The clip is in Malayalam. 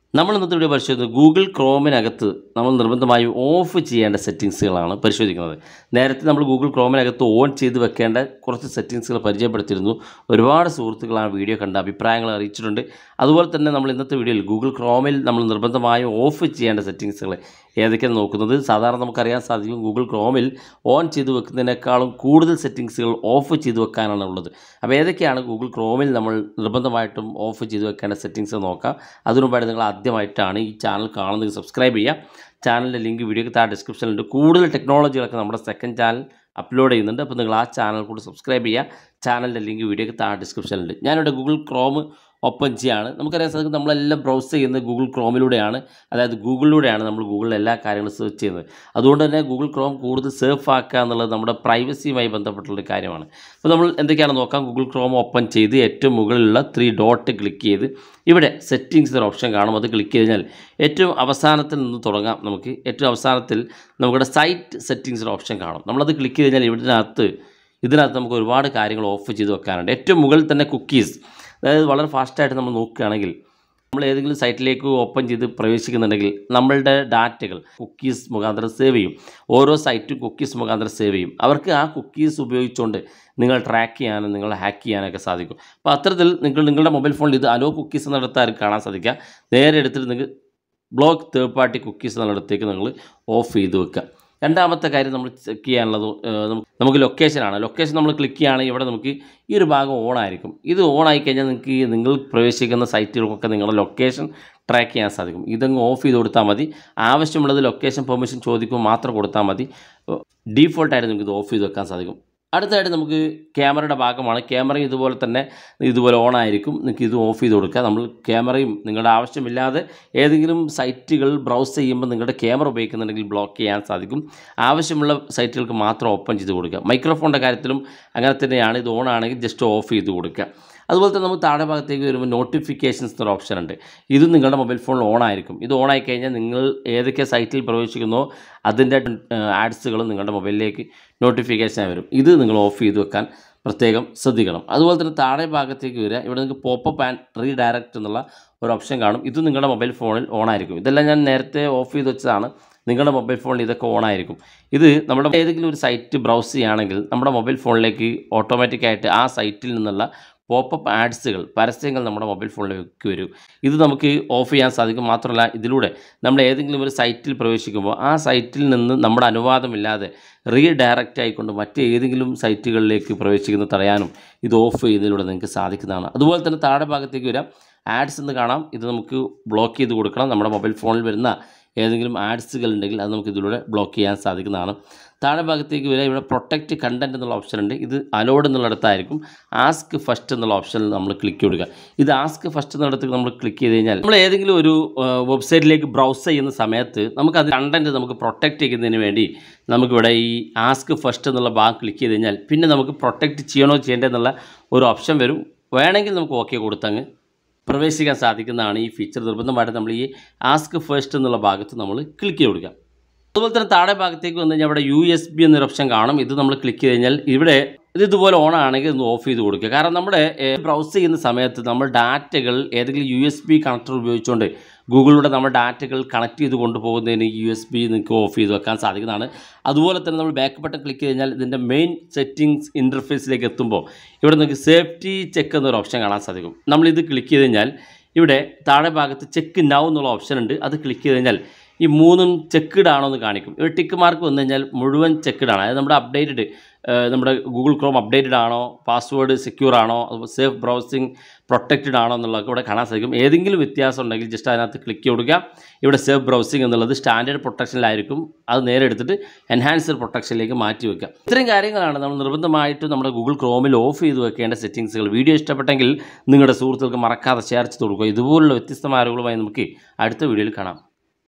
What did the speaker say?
നമ്മൾ ഇന്നത്തെ വീഡിയോ പരിശോധിക്കുന്നത് ഗൂഗിൾ ക്രോമിനകത്ത് നമ്മൾ നിർബന്ധമായും ഓഫ് ചെയ്യേണ്ട സെറ്റിങ്സുകളാണ് പരിശോധിക്കുന്നത് നേരത്തെ നമ്മൾ ഗൂഗിൾ ക്രോമിനകത്ത് ഓൺ ചെയ്ത് വെക്കേണ്ട കുറച്ച് സെറ്റിങ്സുകൾ പരിചയപ്പെടുത്തിയിരുന്നു ഒരുപാട് സുഹൃത്തുക്കൾ ആ വീഡിയോ കണ്ട അഭിപ്രായങ്ങൾ അറിയിച്ചിട്ടുണ്ട് അതുപോലെ തന്നെ നമ്മൾ ഇന്നത്തെ വീഡിയോയിൽ ഗൂഗിൾ ക്രോമിൽ നമ്മൾ നിർബന്ധമായും ഓഫ് ചെയ്യേണ്ട സെറ്റിങ്സുകൾ ഏതൊക്കെയാണ് നോക്കുന്നത് സാധാരണ നമുക്കറിയാൻ സാധിക്കും ഗൂഗിൾ ക്രോമിൽ ഓൺ ചെയ്ത് വെക്കുന്നതിനേക്കാളും കൂടുതൽ സെറ്റിങ്സുകൾ ഓഫ് ചെയ്ത് വെക്കാനാണ് ഉള്ളത് അപ്പോൾ ഏതൊക്കെയാണ് ഗൂഗിൾ ക്രോമിൽ നമ്മൾ നിർബന്ധമായിട്ടും ഓഫ് ചെയ്ത് വെക്കേണ്ട സെറ്റിങ്സ് നോക്കാം അതിനുമുമ്പായിട്ട് നിങ്ങൾ ആദ്യമായിട്ടാണ് ഈ ചാനൽ കാണുന്നത് സബ്സ്ക്രൈബ് ചെയ്യുക ചാനലിൻ്റെ ലിങ്ക് വീഡിയോക്ക് താഴെ ഡിസ്ക്രിപ്ഷനിലുണ്ട് കൂടുതൽ ടെക്നോളജികളൊക്കെ നമ്മുടെ സെക്കൻഡ് ചാനൽ അപ്ലോഡ് ചെയ്യുന്നുണ്ട് അപ്പോൾ നിങ്ങൾ ആ ചാനൽ കൂടി സബ്സ്ക്രൈബ് ചെയ്യുക ചാനലിൻ്റെ ലിങ്ക് വീഡിയോക്ക് താഴെ ഡിസ്ക്രിപ്ഷനിലുണ്ട് ഞാനിവിടെ ഗൂഗിൾ ക്രോം ഓപ്പൺ ചെയ്യാണ് നമുക്കറിയാൻ സാധിക്കും നമ്മളെല്ലാം ബ്രൗസ് ചെയ്യുന്നത് ഗൂഗിൾ ക്രോമിലൂടെയാണ് അതായത് ഗൂഗിളിലൂടെയാണ് നമ്മൾ ഗൂഗിളിൽ എല്ലാ കാര്യങ്ങളും സെർച്ച് ചെയ്യുന്നത് അതുകൊണ്ട് തന്നെ ഗൂഗിൾ ക്രോം കൂടുതൽ സേഫ് ആക്കുക എന്നുള്ളത് നമ്മുടെ പ്രൈവസിയുമായി ബന്ധപ്പെട്ടുള്ള കാര്യമാണ് അപ്പോൾ നമ്മൾ എന്തൊക്കെയാണ് നോക്കാം ഗൂഗിൾ ക്രോം ഓപ്പൺ ചെയ്ത് ഏറ്റവും മുകളിലുള്ള ത്രീ ഡോട്ട് ക്ലിക്ക് ചെയ്ത് ഇവിടെ സെറ്റിങ്സ് ഒരു ഓപ്ഷൻ കാണും അത് ക്ലിക്ക് ചെയ്ത് കഴിഞ്ഞാൽ ഏറ്റവും അവസാനത്തിൽ നിന്ന് തുടങ്ങാം നമുക്ക് ഏറ്റവും അവസാനത്തിൽ നമുക്കിവിടെ സൈറ്റ് സെറ്റിങ്സ് ഒരു ഓപ്ഷൻ കാണും നമ്മളത് ക്ലിക്ക് ചെയ്ത് കഴിഞ്ഞാൽ ഇതിനകത്ത് ഇതിനകത്ത് നമുക്ക് ഒരുപാട് കാര്യങ്ങൾ ഓഫ് ചെയ്ത് വെക്കാനുണ്ട് ഏറ്റവും മുകളിൽ തന്നെ കുക്കീസ് അതായത് വളരെ ഫാസ്റ്റായിട്ട് നമ്മൾ നോക്കുകയാണെങ്കിൽ നമ്മൾ ഏതെങ്കിലും സൈറ്റിലേക്ക് ഓപ്പൺ ചെയ്ത് പ്രവേശിക്കുന്നുണ്ടെങ്കിൽ നമ്മളുടെ ഡാറ്റകൾ കുക്കീസ് മുഖാന്തരം സേവ് ചെയ്യും ഓരോ സൈറ്റും കുക്കീസ് മുഖാന്തരം സേവ് ചെയ്യും അവർക്ക് ആ കുക്കീസ് ഉപയോഗിച്ചുകൊണ്ട് നിങ്ങൾ ട്രാക്ക് ചെയ്യാനും നിങ്ങൾ ഹാക്ക് ചെയ്യാനൊക്കെ സാധിക്കും അപ്പോൾ അത്തരത്തിൽ നിങ്ങൾ നിങ്ങളുടെ മൊബൈൽ ഫോണിൽ ഇത് അലോ കുക്കീസ് എന്നിടത്താരും കാണാൻ സാധിക്കുക നേരെ എടുത്തിട്ട് നിങ്ങൾക്ക് ബ്ലോക്ക് തേർഡ് പാർട്ടി കുക്കീസ് എന്നിടത്തേക്ക് നിങ്ങൾ ഓഫ് ചെയ്ത് വെക്കുക രണ്ടാമത്തെ കാര്യം നമ്മൾ ചെക്ക് ചെയ്യാനുള്ളത് ഏഹ്, നമുക്ക് നമുക്ക് ലൊക്കേഷനാണ് ലൊക്കേഷൻ നമ്മൾ ക്ലിക്ക് ചെയ്യുകയാണെങ്കിൽ ഇവിടെ നമുക്ക് ഈ ഒരു ഭാഗം ഓൺ ആയിരിക്കും ഇത് ഓൺ ആയി കഴിഞ്ഞാൽ നിങ്ങൾക്ക് ഈ നിങ്ങൾ പ്രവേശിക്കുന്ന സൈറ്റുകൾക്കൊക്കെ നിങ്ങളുടെ ലൊക്കേഷൻ ട്രാക്ക് ചെയ്യാൻ സാധിക്കും ഇതങ്ങ് ഓഫ് ചെയ്ത് കൊടുത്താൽ മതി ആവശ്യമുള്ളത് ലൊക്കേഷൻ പെർമിഷൻ ചോദിക്കുമ്പോൾ മാത്രം കൊടുത്താൽ മതി ഡീഫോൾട്ടായിട്ട് നിങ്ങൾക്ക് ഇത് ഓഫ് ചെയ്ത് വെക്കാൻ സാധിക്കും അടുത്തതായിട്ട് നമുക്ക് ക്യാമറയുടെ ഭാഗമാണ് ക്യാമറയും ഇതുപോലെ തന്നെ ഇതുപോലെ ഓൺ ആയിരിക്കും നിങ്ങൾക്ക് ഇത് ഓഫ് ചെയ്ത് കൊടുക്കുക നമ്മൾ ക്യാമറയും നിങ്ങളുടെ ആവശ്യമില്ലാതെ ഏതെങ്കിലും സൈറ്റുകൾ ബ്രൗസ് ചെയ്യുമ്പോൾ നിങ്ങളുടെ ക്യാമറ ഉപയോഗിക്കുന്നുണ്ടെങ്കിൽ ബ്ലോക്ക് ചെയ്യാൻ സാധിക്കും ആവശ്യമുള്ള സൈറ്റുകൾക്ക് മാത്രം ഓപ്പൺ ചെയ്ത് കൊടുക്കുക മൈക്രോഫോണിൻ്റെ കാര്യത്തിലും അങ്ങനെ തന്നെയാണ് ഇത് ഓൺ ആണെങ്കിൽ ജസ്റ്റ് ഓഫ് ചെയ്ത് കൊടുക്കുക അതുപോലെ തന്നെ നമുക്ക് താഴെ ഭാഗത്തേക്ക് വരുമ്പോൾ നോട്ടിഫിക്കേഷൻസ് എന്നൊരു ഓപ്ഷൻ ഉണ്ട് ഇതും നിങ്ങളുടെ മൊബൈൽ ഫോണിൽ ഓൺ ആയിരിക്കും ഇത് ഓൺ ആയി കഴിഞ്ഞാൽ നിങ്ങൾ ഏതൊക്കെ സൈറ്റിൽ പ്രവേശിക്കുന്നോ അതിൻ്റെ ആഡ്സുകളും നിങ്ങളുടെ മൊബൈലിലേക്ക് നോട്ടിഫിക്കേഷൻ വരും ഇത് നിങ്ങൾ ഓഫ് ചെയ്ത് വെക്കാൻ പ്രത്യേകം ശ്രദ്ധിക്കണം അതുപോലെ തന്നെ താഴെ ഭാഗത്തേക്ക് വരിക ഇവിടെ നിങ്ങൾക്ക് പോപ്പപ്പ് ആൻഡ് റീഡയറക്റ്റ് എന്നുള്ള ഒരു ഓപ്ഷൻ കാണും ഇത് നിങ്ങളുടെ മൊബൈൽ ഫോണിൽ ഓൺ ആയിരിക്കും ഇതെല്ലാം ഞാൻ നേരത്തെ ഓഫ് ചെയ്ത് വെച്ചതാണ് നിങ്ങളുടെ മൊബൈൽ ഫോണിൽ ഇതൊക്കെ ഓൺ ആയിരിക്കും ഇത് നമ്മുടെ ഏതെങ്കിലും ഒരു സൈറ്റ് ബ്രൗസ് ചെയ്യുകയാണെങ്കിൽ നമ്മുടെ മൊബൈൽ ഫോണിലേക്ക് ഓട്ടോമാറ്റിക്കായിട്ട് ആ സൈറ്റിൽ നിന്നുള്ള പോപ്പപ്പ് ആഡ്സുകൾ പരസ്യങ്ങൾ നമ്മുടെ മൊബൈൽ ഫോണിലേക്ക് വരും ഇത് നമുക്ക് ഓഫ് ചെയ്യാൻ സാധിക്കും മാത്രമല്ല ഇതിലൂടെ നമ്മൾ ഏതെങ്കിലും ഒരു സൈറ്റിൽ പ്രവേശിക്കുമ്പോൾ ആ സൈറ്റിൽ നിന്ന് നമ്മുടെ അനുവാദമില്ലാതെ റീഡയറക്റ്റ് ആയിക്കൊണ്ട് മറ്റ് ഏതെങ്കിലും സൈറ്റുകളിലേക്ക് പ്രവേശിക്കുന്നത് തടയാനും ഇത് ഓഫ് ചെയ്യുന്നതിലൂടെ നിങ്ങൾക്ക് സാധിക്കുന്നതാണ് അതുപോലെ തന്നെ താഴെ ഭാഗത്തേക്ക് വരാം ആഡ്സ് എന്ന് കാണാം ഇത് നമുക്ക് ബ്ലോക്ക് ചെയ്ത് കൊടുക്കണം നമ്മുടെ മൊബൈൽ ഫോണിൽ വരുന്ന ഏതെങ്കിലും ആഡ്സുകൾ ഉണ്ടെങ്കിൽ അത് നമുക്ക് ഇതിലൂടെ ബ്ലോക്ക് ചെയ്യാൻ സാധിക്കുന്നതാണ് താഴെ ഭാഗത്തേക്ക് വരിക ഇവിടെ പ്രൊട്ടക്റ്റ് കണ്ടൻറ്റ് എന്നുള്ള ഓപ്ഷൻ ഉണ്ട് ഇത് അലോഡ് എന്നുള്ളിടത്തായിരിക്കും ആസ്ക് ഫസ്റ്റ് എന്നുള്ള ഓപ്ഷനിൽ നമ്മൾ ക്ലിക്ക് കൊടുക്കുക ഇത് ആസ്ക് ഫസ്റ്റ് എന്നിടത്തേക്ക് നമ്മൾ ക്ലിക്ക് ചെയ്ത് കഴിഞ്ഞാൽ നമ്മൾ ഏതെങ്കിലും ഒരു വെബ്സൈറ്റിലേക്ക് ബ്രൗസ് ചെയ്യുന്ന സമയത്ത് നമുക്ക് അത് കണ്ടൻറ്റ് നമുക്ക് പ്രൊട്ടക്റ്റ് ചെയ്യുന്നതിന് വേണ്ടി നമുക്കിവിടെ ഈ ആസ്ക് ഫസ്റ്റ് എന്നുള്ള ഭാഗം ക്ലിക്ക് ചെയ്ത് കഴിഞ്ഞാൽ പിന്നെ നമുക്ക് പ്രൊട്ടക്റ്റ് ചെയ്യണോ ചെയ്യേണ്ടതെന്നുള്ള ഒരു ഓപ്ഷൻ വരും വേണമെങ്കിൽ നമുക്ക് ഓക്കെ കൊടുത്തങ്ങ് പ്രവേശിക്കാൻ സാധിക്കുന്നതാണ് ഈ ഫീച്ചർ നിർബന്ധമായിട്ട് നമ്മൾ ഈ ആസ്ക് ഫസ്റ്റ് എന്നുള്ള ഭാഗത്ത് നമ്മൾ ക്ലിക്ക് ചെയ്ത് കൊടുക്കുക അതുപോലെ തന്നെ താഴെ ഭാഗത്തേക്ക് വന്നു കഴിഞ്ഞാൽ ഇവിടെ യു എസ് ബി എന്നൊരു ഓപ്ഷൻ കാണും ഇത് നമ്മൾ ക്ലിക്ക് ചെയ്ത് കഴിഞ്ഞാൽ ഇവിടെ ഇത് ഇതുപോലെ ഓൺ ആണെങ്കിൽ ഒന്ന് ഓഫ് ചെയ്ത് കൊടുക്കുക കാരണം നമ്മുടെ ബ്രൗസ് ചെയ്യുന്ന സമയത്ത് നമ്മൾ ഡാറ്റകൾ ഏതെങ്കിലും യു എസ് ബി കണക്ടർ ഉപയോഗിച്ചുകൊണ്ട് ഗൂഗിളിലൂടെ നമ്മൾ ഡാറ്റകൾ കണക്ട് ചെയ്ത് കൊണ്ടുപോകുന്നതിന് യു എസ് ബി നിങ്ങൾക്ക് ഓഫ് ചെയ്ത് വെക്കാൻ സാധിക്കുന്നതാണ് അതുപോലെ തന്നെ നമ്മൾ ബാക്ക് ബട്ടൺ ക്ലിക്ക് ചെയ്ത് കഴിഞ്ഞാൽ ഇതിൻ്റെ മെയിൻ സെറ്റിങ്സ് ഇൻ്റർഫേസിലേക്ക് എത്തുമ്പോൾ ഇവിടെ നിങ്ങൾക്ക് സേഫ്റ്റി ചെക്ക് എന്നൊരു ഓപ്ഷൻ കാണാൻ സാധിക്കും നമ്മളിത് ക്ലിക്ക് ചെയ്ത് കഴിഞ്ഞാൽ ഇവിടെ താഴെ ഭാഗത്ത് ചെക്ക് നൗ എന്നുള്ള ഓപ്ഷൻ ഉണ്ട് അത് ക്ലിക്ക് ചെയ്ത് കഴിഞ്ഞാൽ ഈ മൂന്നും ചെക്ക്ഡ് ആണോ എന്ന് കാണിക്കും ഇവിടെ ടിക്ക് മാർക്ക് വന്നു കഴിഞ്ഞാൽ മുഴുവൻ ചെക്ക്ഡ് ആണ് അതായത് നമ്മുടെ അപ്ഡേറ്റഡ് നമ്മുടെ ഗൂഗിൾ ക്രോം അപ്ഡേറ്റഡ് ആണോ പാസ്വേഡ് സെക്യൂർ ആണോ അതുപോലെ സേഫ് ബ്രൗസിങ് പ്രൊട്ടക്റ്റഡ് ആണോ എന്നുള്ളതൊക്കെ ഇവിടെ കാണാൻ സാധിക്കും ഏതെങ്കിലും വ്യത്യാസം ഉണ്ടെങ്കിൽ ജസ്റ്റ് അതിനകത്ത് ക്ലിക്ക് കൊടുക്കുക ഇവിടെ സേഫ് ബ്രൗസിങ് എന്നുള്ളത് സ്റ്റാൻഡേർഡ് പ്രൊട്ടക്ഷനിലായിരിക്കും അത് നേരെ എടുത്തിട്ട് എൻഹാൻസർ പ്രൊട്ടക്ഷനിലേക്ക് മാറ്റി വെക്കുക ഇത്രയും കാര്യങ്ങളാണ് നമ്മൾ നിർബന്ധമായിട്ടും നമ്മുടെ ഗൂഗിൾ ക്രോമിൽ ഓഫ് ചെയ്ത് വെക്കേണ്ട സെറ്റിങ്സുകൾ വീഡിയോ ഇഷ്ടപ്പെട്ടെങ്കിൽ നിങ്ങളുടെ സുഹൃത്തുക്കൾക്ക് മറക്കാതെ ഷെയർ ചെയ്ത് കൊടുക്കുക ഇതുപോലുള്ള വ്യത്യസ്തമായ അറിവുകളുമായി നമുക്ക് അടുത്ത വീഡിയോയിൽ കാണാം